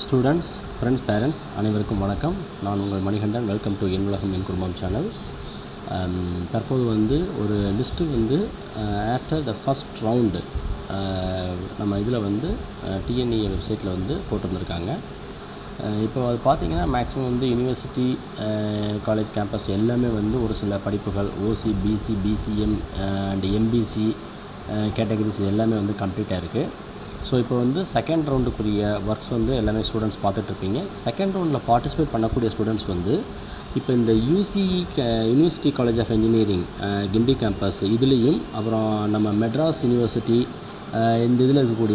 students friends parents அனைவருக்கும் வணக்கம் நான் உங்கள் மணிகண்டன் வெல்கம் டு என் உலகம் என் குடும்பம் சேனல் தற்போது வந்து ஒரு லிஸ்ட்டு வந்து ஆஃப்டர் த ஃபஸ்ட் ரவுண்டு நம்ம இதில் வந்து டிஎன்இஏ வெப்சைட்டில் வந்து போட்டிருந்துருக்காங்க இப்போ அது பார்த்தீங்கன்னா மேக்ஸிமம் வந்து யூனிவர்சிட்டி காலேஜ் கேம்பஸ் எல்லாமே வந்து ஒரு சில படிப்புகள் OC BC BCM and MBC categories இது எல்லாமே வந்து கம்ப்ளீட்டாக இருக்குது ஸோ இப்போ வந்து செகண்ட் ரவுண்டுக்குரிய ஒர்க்ஸ் வந்து எல்லாமே ஸ்டூடெண்ட்ஸ் பார்த்துட்ருப்பீங்க செகண்ட் ரவுண்டில் பார்ட்டிசிபேட் பண்ணக்கூடிய ஸ்டூடெண்ட்ஸ் வந்து இப்போ இந்த UCE university college of engineering Guindy campus இதுலேயும் அப்புறம் நம்ம மெட்ராஸ் யூனிவர்சிட்டி இந்த இதில் இருக்கக்கூடிய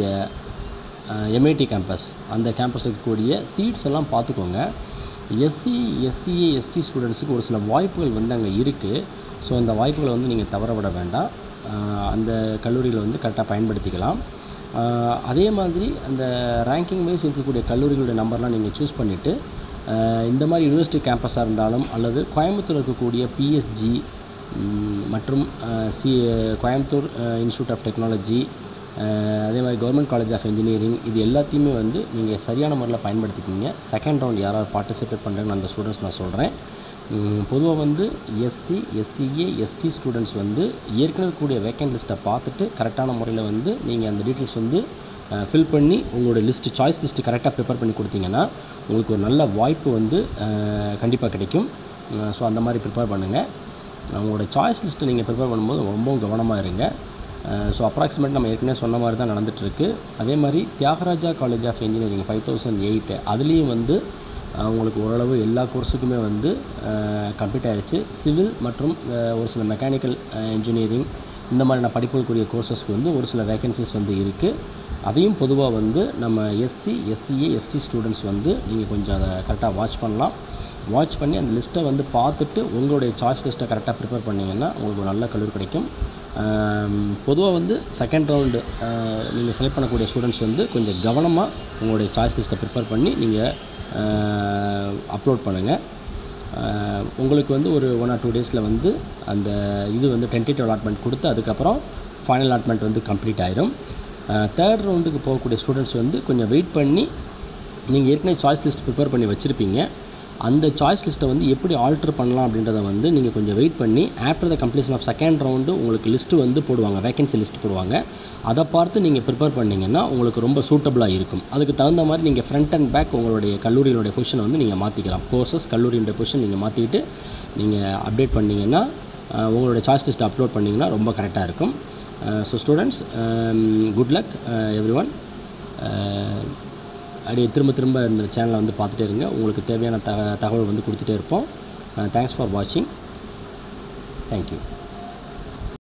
எம்ஐடி கேம்பஸ் அந்த கேம்பஸில் இருக்கக்கூடிய சீட்ஸ் எல்லாம் பார்த்துக்கோங்க எஸ்சி எஸ்சிஏ எஸ்டி ஸ்டூடெண்ட்ஸுக்கு ஒரு சில வாய்ப்புகள் வந்து அங்கே இருக்குது ஸோ அந்த வாய்ப்புகளை வந்து நீங்கள் தவற விட வேண்டாம் அந்த கல்லூரிகளை வந்து கரெக்டாக பயன்படுத்திக்கலாம் அதே மாதிரி அந்த ரேங்கிங் வைஸ் இருக்கக்கூடிய கல்லூரிகளுடைய நம்பர்லாம் நீங்கள் சூஸ் பண்ணிவிட்டு இந்த மாதிரி யூனிவர்சிட்டி கேம்பஸாக இருந்தாலும் அல்லது கோயம்புத்தூர் இருக்கக்கூடிய பிஎஸ்ஜி மற்றும் C Coimbatore institute of technology அதே மாதிரி கவர்மெண்ட் காலேஜ் ஆஃப் இன்ஜினியரிங் இது எல்லாத்தையுமே வந்து நீங்கள் சரியான முறையில் பயன்படுத்திக்கிங்க செகண்ட் ரவுண்ட் யாராவது பார்ட்டிசிபேட் பண்ணுறேன்னு அந்த ஸ்டூடெண்ட்ஸ் நான் சொல்கிறேன் பொதுவாக வந்து எஸ்சி எஸ்சிஏ எஸ்டி ஸ்டூடெண்ட்ஸ் வந்து ஏற்கனவே கூடிய வேக்கண்ட் லிஸ்ட்டை பார்த்துட்டு கரெக்டான முறையில் வந்து நீங்கள் அந்த டீட்டெயில்ஸ் வந்து ஃபில் பண்ணி உங்களோட லிஸ்ட்டு சாய்ஸ் லிஸ்ட்டு கரெக்டாக ப்ரிப்பேர் பண்ணி கொடுத்தீங்கன்னா உங்களுக்கு ஒரு நல்ல வாய்ப்பு வந்து கண்டிப்பாக கிடைக்கும் ஸோ அந்த மாதிரி ப்ரிப்பேர் பண்ணுங்கள் உங்களோட சாய்ஸ் லிஸ்ட்டை நீங்கள் ப்ரிப்பேர் பண்ணும்போது ரொம்பவும் கவனமாக இருங்க ஸோ அப்ராக்சிமேட் நம்ம ஏற்கனவே சொன்ன மாதிரி தான் நடந்துகிட்ருக்கு அதே மாதிரி Thiagaraja college of engineering five thousand eight அதுலேயும் வந்து உங்களுக்கு ஓரளவு எல்லா கோர்ஸுக்குமே வந்து கம்ப்ளீட் ஆகிடுச்சு சிவில் மற்றும் ஒரு சில மெக்கானிக்கல் இன்ஜினியரிங் இந்த மாதிரியான படிப்புகளுக்குரிய கோர்சஸ்க்கு வந்து ஒரு சில வேகன்சிஸ் வந்து இருக்குது அதையும் பொதுவாக வந்து நம்ம எஸ்சி எஸ்சிஏ எஸ்டி ஸ்டூடெண்ட்ஸ் வந்து நீங்கள் கொஞ்சம் அதை கரெக்டாக வாட்ச் பண்ணலாம் வாட்ச் பண்ணி அந்த லிஸ்ட்டை வந்து பார்த்துட்டு உங்களுடைய சாய்ஸ் லிஸ்ட்டை கரெக்டாக ப்ரிப்பேர் பண்ணிங்கன்னா உங்களுக்கு ஒரு நல்ல கல்லூரி கிடைக்கும் பொதுவாக வந்து செகண்ட் ரவுண்டு நீங்கள் செலக்ட் பண்ணக்கூடிய ஸ்டூடெண்ட்ஸ் வந்து கொஞ்சம் கவனமாக உங்களுடைய சாய்ஸ் லிஸ்ட்டை ப்ரிப்பேர் பண்ணி நீங்கள் அப்லோட் பண்ணுங்கள் உங்களுக்கு வந்து ஒரு ஒன் ஆர் டூ டேஸில் வந்து அந்த இது வந்து டென்டேட்டிவ் அலாட்மெண்ட் கொடுத்து அதுக்கப்புறம் ஃபைனல் அலாட்மெண்ட் வந்து கம்ப்ளீட் ஆயிரும் தேர்ட் ரவுண்டுக்கு போகக்கூடிய ஸ்டூடெண்ட்ஸ் வந்து கொஞ்சம் வெயிட் பண்ணி நீங்கள் ஏற்கனவே சாய்ஸ் லிஸ்ட் ப்ரிப்பேர் பண்ணி வச்சுருப்பீங்க அந்த சாய்ஸ் லிஸ்ட்டை வந்து எப்படி ஆல்ட்ரு பண்ணலாம் அப்படின்றத வந்து நீங்கள் கொஞ்சம் வெயிட் பண்ணி after the completion of second round உங்களுக்கு லிஸ்ட்டு வந்து போடுவாங்க வேகன்சி லிஸ்ட் போடுவாங்க அதை பார்த்து நீங்கள் ப்ரிப்பேர் பண்ணிங்கன்னா உங்களுக்கு ரொம்ப சூட்டபுளாக இருக்கும் அதுக்கு தகுந்த மாதிரி நீங்கள் ஃப்ரண்ட் அண்ட் பேக் உங்களுடைய கல்லூரியினுடைய பொசிஷனை வந்து நீங்கள் மாற்றிக்கலாம் கோர்சஸ் கல்லூரியினுடைய பொசிஷன் நீங்கள் மாற்றிக்கிட்டு நீங்கள் அப்டேட் பண்ணிங்கன்னா உங்களுடைய சாய்ஸ் லிஸ்ட் அப்லோட் பண்ணிங்கன்னா ரொம்ப கரெக்டாக இருக்கும் so students good luck every one அப்படியே திரும்ப திரும்ப இந்த சேனலை வந்து பார்த்துட்டே இருங்க உங்களுக்கு தேவையான தக தகவல் வந்து கொடுத்துட்டே இருப்போம் தேங்க்ஸ் ஃபார் வாட்சிங் தேங்க்யூ